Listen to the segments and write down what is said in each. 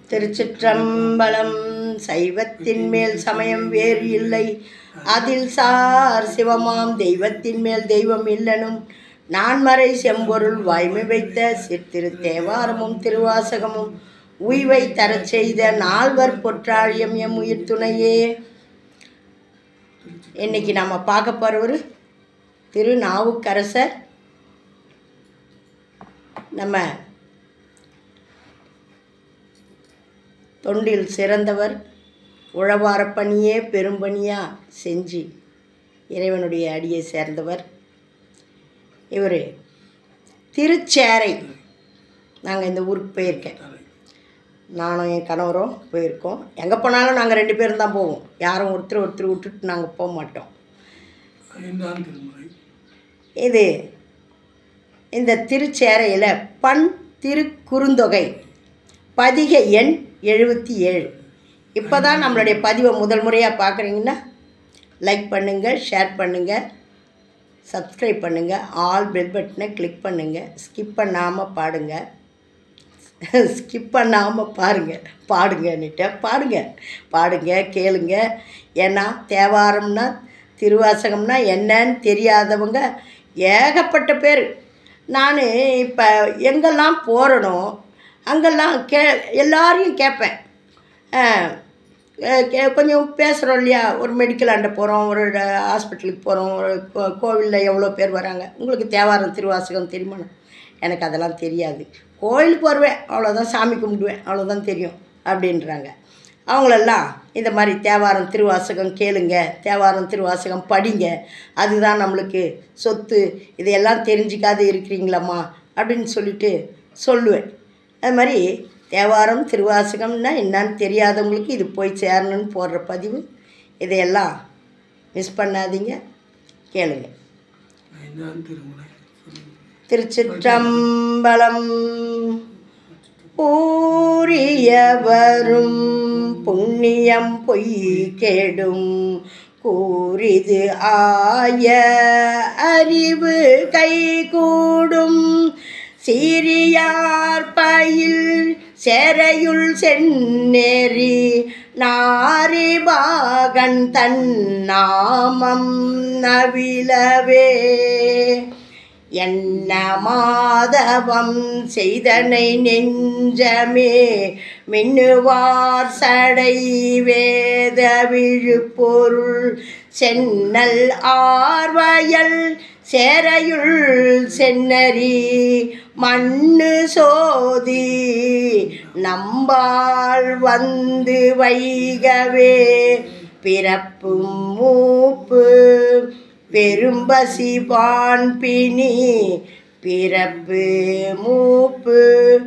திருச்சிற்றம்பலம் சைவத்தின் மேல் சமயம் வேறு இல்லை அதில் சார் சிவமாம் தெய்வத்தின் மேல் தெய்வம் இல்லனும் நான்மறை செம்பொருள் வாய்மை வைத்த சிற்திரு தேவாரமும் திருவாசகமும் உய்வை தரச் செய்த நால்வர் பொற்றாழியம் எம் உயிர் துணையே இன்னைக்கு நாம் பார்க்க போகிறவர் திரு நாவுக்கரசர் நம்ம தொண்டில் சிறந்தவர் உழவாரப் பணியே பெரும்பணியாக செஞ்சு இறைவனுடைய அடியை சேர்ந்தவர் இவர் திருச்சேரை நாங்கள் இந்த ஊருக்கு போயிருக்கேன் நானும் என் கணவரும் போயிருக்கோம் எங்கே போனாலும் நாங்கள் ரெண்டு பேரும் தான் போவோம் யாரும் ஒருத்தர் ஒருத்தர் விட்டுட்டு நாங்கள் போக மாட்டோம் ஐந்தாம் திருமுறை இது இந்த திருச்சேரையில் பண் திருக்குறுந்தொகை பதிகை எண் எழுபத்தி ஏழு இப்போ தான் நம்மளுடைய பதிவை முதல் முறையாக பார்க்குறீங்கன்னா லைக் பண்ணுங்கள் ஷேர் பண்ணுங்கள் சப்ஸ்கிரைப் பண்ணுங்கள் ஆல் பெல் பட்டனை கிளிக் பண்ணுங்கள் ஸ்கிப் பண்ணாமல் பாடுங்க ஸ்கிப் பண்ணாமல் பாருங்கள் பாடுங்கன்னுட்டு பாடுங்க பாடுங்க கேளுங்க ஏன்னா தேவாரம்னா திருவாசகம்னா என்னன்னு தெரியாதவங்க ஏகப்பட்ட பேர் நான் இப்போ எங்கெல்லாம் போகிறனோ அங்கெல்லாம் கே எல்லாரையும் கேட்பேன் அஹ், அஹ், கே- கொஞ்சம் பேசுகிறோம் இல்லையா ஒரு மெடிக்கல் ஆண்ட போகிறோம் ஒரு ஹாஸ்பிட்டலுக்கு போகிறோம் ஒரு கோ கோவிலில் எவ்வளோ பேர் வராங்க உங்களுக்கு தேவாரம் திருவாசகம் தெரியுமா எனக்கு அதெல்லாம் தெரியாது கோயிலுக்கு வருவேன் அவ்வளோதான் சாமி கும்பிடுவேன் அவ்வளோதான் தெரியும் அப்படின்றாங்க அவங்களெல்லாம் இந்த மாதிரி தேவாரம் திருவாசகம் கேளுங்க தேவாரம் திருவாசகம் படிங்க அதுதான் நம்மளுக்கு சொத்து இதையெல்லாம் தெரிஞ்சிக்காது இருக்கிறீங்களாம்மா அப்படின்னு சொல்லிட்டு சொல்லுவேன் அது மாதிரி தேவாரம் திருவாசகம்னா என்னன்னு தெரியாதவங்களுக்கு இது போய் சேரணும்னு போடுற பதிவு இதையெல்லாம் மிஸ் பண்ணாதீங்க கேளுங்க ஐந்தாம் திருமுறை திருச்சிற்றம்பலம் ஊரியவரும் புண்ணியம் பொய் கெடும் கூறிது ஆய அறிவு கைகூடும் சீரியார் பயில் செரையுள் செந்நெறி நாரிபாகன் தன் நாமம் நவிலவே என்ன மாதவம் செய்தனை நெஞ்சமே மின்னுவார் சடை வேத விழுப்பொருள் சென்னல் ஆர்வயல் சேரையுள் சென்னரி மண்ணு சோதி நம்பால் வந்து வைகவே பிறப்பும் மூப்பு பெரும்பசிவான் பிணி பிறப்பு மூப்பு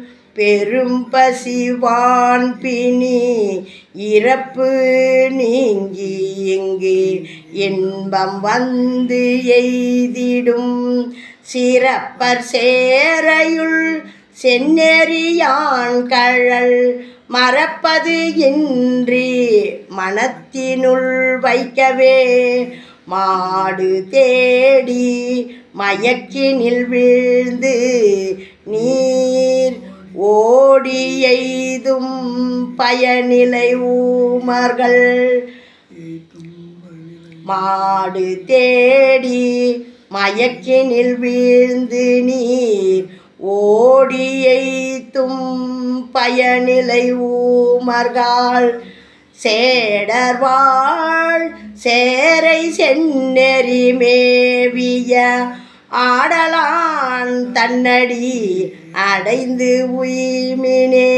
பெரும்பசிவான் பிணி இறப்பு நீங்கி இங்கு இன்பம் வந்து எய்திடும் சிறப்பர் சேரையுள் செந்நெறியான் கழல் மறப்பது இன்றி மனத்தினுள் வைக்கவே மாடு தேடி மயக்கினில் வீழ்ந்து நீர் ஓடி எய்தும் பயனிலை ஊமர்கள் மாடு தேடி மயக்கினில் வீழ்ந்து நீர் ஓடி எய்தும் பயனிலை ஊமர்கள் சேடர்வாள் சேரை செந்நெறி மேவிய ஆடலான் தன்னடி அடைந்து உய்மினே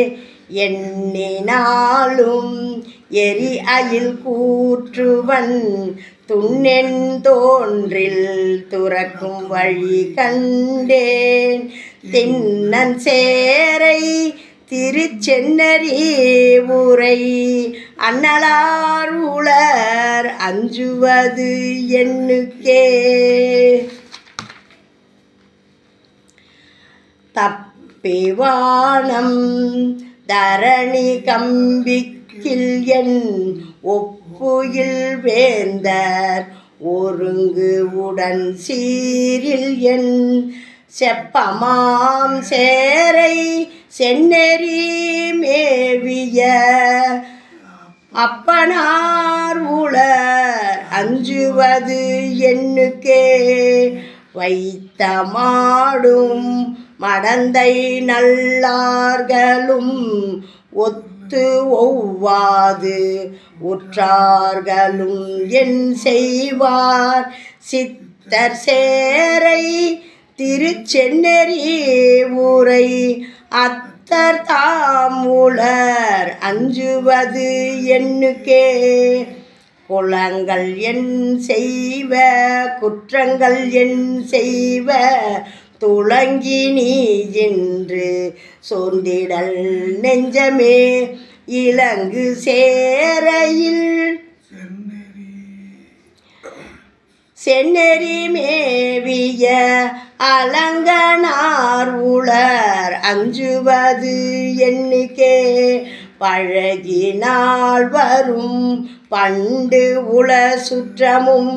எண்ணினாலும் எரி அயில் கூற்றுவன் துண்ணென் தோன்றில் துறக்கும் வழி கண்டேன் தின்னன் சேரை திருச்சென்னரி உரை அன்னலார் உளர் அஞ்சுவது எண்ணுக்கே தப்பிவானம் தரணி கம்பிக்கில் என் ஒப்புயில் வேந்தர் ஒருங்கு உடன் சீரில் என் செப்பமாம் சேரை செந்நெறி மேவிய மேவிய அப்பனார் உளர் அஞ்சுவது எண்ணுக்கே வைத்த மாடும் மடந்தை நல்லார்களும் ஒத்து ஒவ்வாது உற்றார்களும் என் செய்வார் சித்தர் சேரை திருச்சென்னரி ஊரை அத்தர் தாம் உளர் அஞ்சுவது எண்ணுக்கே குளங்கள் என் செய்வ குற்றங்கள் என் செய்வ துளங்கி நீ என்று சோர்ந்திடல் நெஞ்சமே இலங்கு சேரையில் செந்நெறி செந்நெறி மேவிய அலங்கனார் உளர் அஞ்சுவது எண்ணிக்கே பழகினால் வரும் பண்டு உள சுற்றமும்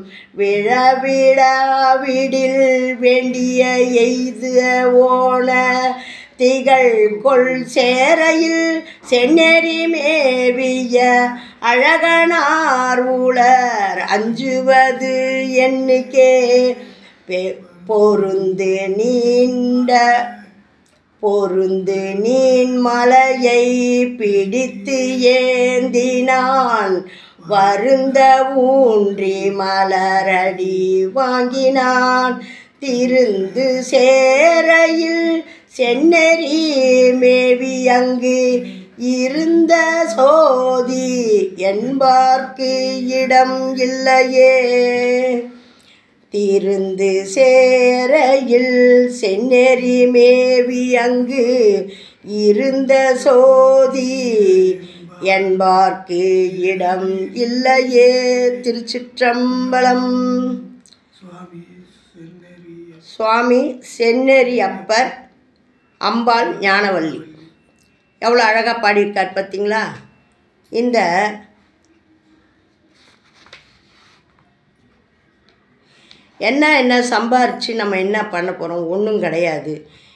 விழவிடாவிடில் வேண்டிய எய்து ஓன திகழ் கொள் சேரையில் செந்நெறி மேவிய அழகனார் உளர் அஞ்சுவது எண்ணிக்கே பெ- பொருந்து நீண்ட பொருந்து நீன் மலையை பிடித்து ஏந்தினான் வருந்த ஊன்றி மலரடி வாங்கினான் திருந்து சேரையில் செந்நெறி மேவி அங்கு இருந்த சோதி என்பார்க்கு இடம் இல்லையே திருந்து சேரையில் செந்நெறி மேவி அங்கு இருந்த சோதி என்பார்க்கு இடம் இல்லையே திருச்சிற்றம்பலம் சுவாமி செந்நெறி சுவாமி செந்நெறி அப்பர் அம்பாள் ஞானவல்லி எவ்வளோ அழகாக பாடியிருக்கார் பார்த்தீங்களா இந்த என்ன என்ன சம்பாரித்து நம்ம என்ன பண்ண போகிறோம் ஒன்றும் கிடையாது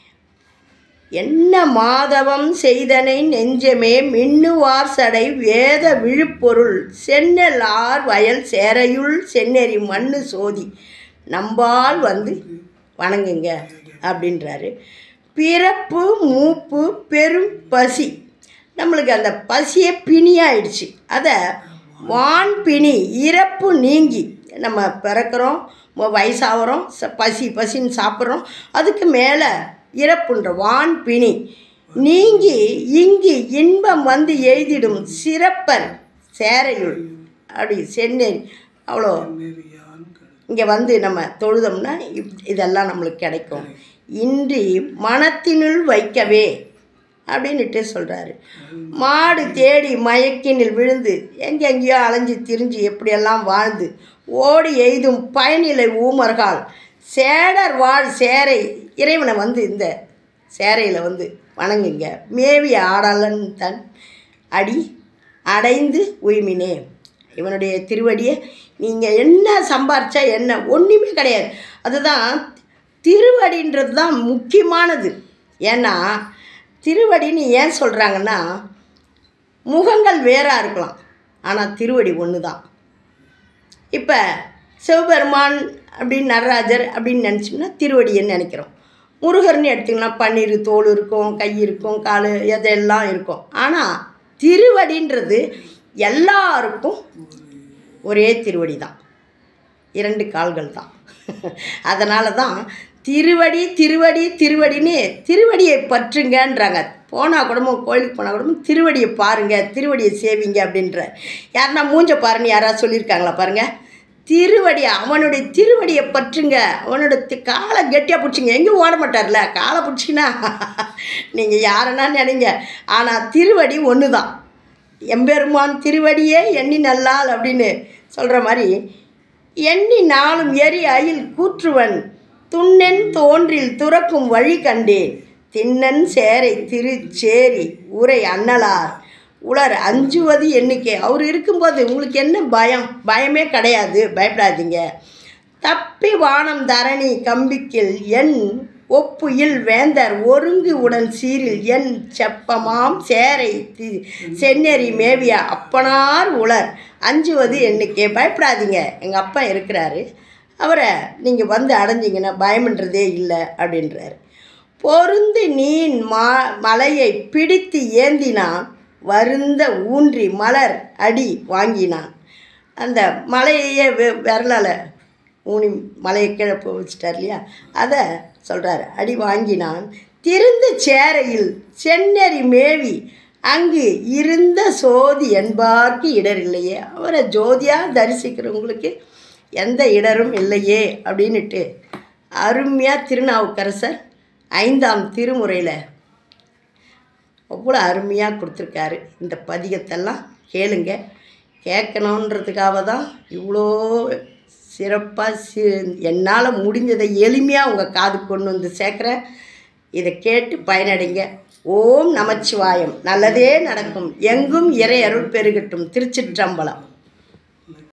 என்ன மாதவம் செய்தனை நெஞ்சமே மின்னுவார் சடை வேத விழுப்பொருள் சென்னல் ஆர் வயல் சேரையுள் செந்நெறி மண்ணு சோதி நம்பால் வந்து வணங்குங்க அப்படின்றாரு பிறப்பு மூப்பு பெரும் பசி நம்மளுக்கு அந்த பசியே பிணியாயிடுச்சு அதை வான் பிணி இறப்பு நீங்கி நம்ம பிறக்கிறோம் ம- வயசாகிறோம் ச பசி பசின்னு சாப்பிட்றோம் அதுக்கு மேலே இறப்புன்ற வான் பிணி நீங்கி இங்கு இன்பம் வந்து எய்திடும் சிறப்பர் சேரையுள் அப்படி செந்நெறி அவ்வளோ நெறியான் கடல் இங்கே வந்து நம்ம தொழுதோம்னா இப்- இதெல்லாம் நம்மளுக்கு கிடைக்கும் இன்றி மனத்தினுள் வைக்கவே அப்படின்னுட்டு சொல்கிறாரு மாடு தேடி மயக்கினில் விழுந்து எங்கெங்கேயோ அலைஞ்சு திரிஞ்சு எப்படியெல்லாம் வாழ்ந்து ஓடி எய்தும் பயனிலை ஊமர்கள் சேடர் வாழ் சேரை இறைவனை வந்து இந்த சேரையில் வந்து வணங்குங்க மேவி ஆடலன் தன் அடி அடைந்து உய்மினே இவனுடைய திருவடியை நீங்கள் என்ன சம்பாரிச்சா என்ன ஒன்றுமே கிடையாது அதுதான் திருவடின்றது தான் முக்கியமானது ஏன்னா திருவடின்னு ஏன் சொல்கிறாங்கன்னா முகங்கள் வேறாக இருக்கலாம் ஆனால் திருவடி ஒன்று தான் இப்போ சிவபெருமான் அப்படின்னு நடராஜர் அப்படின்னு நினச்சோம்னா திருவடின்னு நினைக்கிறோம் முருகர்னு எடுத்திங்கன்னா பன்னீர் தோல் இருக்கும் கை இருக்கும் கால் இதெல்லாம் இருக்கும் ஆனால் திருவடின்றது எல்லாருக்கும் ஒரே திருவடி தான் இரண்டு கால்கள் தான் அதனால தான் திருவடி திருவடி திருவடின்னு திருவடியை பற்றுங்கன்றாங்க போனால் கூடமும் கோயிலுக்கு போனால் கூடமும் திருவடியை பாருங்க திருவடியை சேவிங்க அப்படின்ற யாருன்னா மூஞ்ச பாருன்னு யாராவது சொல்லியிருக்காங்களா பாருங்க திருவடி அவனுடைய திருவடியை பற்றுங்க அவனோட தி- காலை கெட்டியாக பிடிச்சிங்க எங்கேயும் ஓட மாட்டார்ல காலை பிடிச்சிங்கன்னா நீங்கள் யாருன்னா நினைங்க ஆனால் திருவடி ஒன்று தான் எம்பெருமான் திருவடியே எண்ணி நல்லால் அப்படின்னு சொல்கிற மாதிரி எண்ணி நாளும் எரி அயில் கூற்றுவன் துண்ணென் தோன்றில் துறக்கும் வழி கண்டேன் திண்ணன் சேரை திருச்சேரி உரை அண்ணலார் உலர் அஞ்சுவது எண்ணிக்கை அவர் இருக்கும்போது உங்களுக்கு என்ன பயம் பயமே கிடையாது பயப்படாதீங்க தப்பி வானம் தரணி கம்பிக்கில் என் ஒப்புயில் வேந்தர் ஒருங்கு உடன் சீரில் என் செப்பமாம் சேரை தி- செந்நெறி மேவிய அப்பனார் உளர் அஞ்சுவது எண்ணுக்கே பயப்படாதீங்க எங்கள் அப்பா இருக்கிறாரு அவரை நீங்கள் வந்து அடைஞ்சிங்கன்னா பயம்ன்றதே இல்லை அப்படின்றாரு பொருந்து நீன் மா மலையை பிடித்து ஏந்தினான் வருந்த ஊன்றி மலர் அடி வாங்கினான் அந்த மலையையே வெ- விரலால் ஊனி மலையை கீழே போ வச்சிட்டார் இல்லையா அதை சொல்கிறாரு அடி வாங்கினான் திருந்து சேரையில் செந்நெறி மேவி அங்கு இருந்த சோதி என்பார்க்கு இடர் இல்லையே அவரை ஜோதியாக தரிசிக்கிறவங்களுக்கு எந்த இடரும் இல்லையே அப்படின்னுட்டு அருமையாக திருநாவுக்கரசர் ஐந்தாம் திருமுறையில் அவ்வளோ அருமையாக கொடுத்துருக்காரு இந்த பதிகத்தெல்லாம் கேளுங்க கேட்கணுன்றதுக்காக தான் இவ்வளோ சிறப்பாக சி என்னால் முடிஞ்சதை எளிமையாக உங்கள் காது கொண்டு வந்து சேர்க்குறேன் இதை கேட்டு பயனடைங்க ஓம் நமச்சிவாயம் நல்லதே நடக்கும் எங்கும் இறை அருள் பெருகட்டும் திருச்சிற்றம்பலம்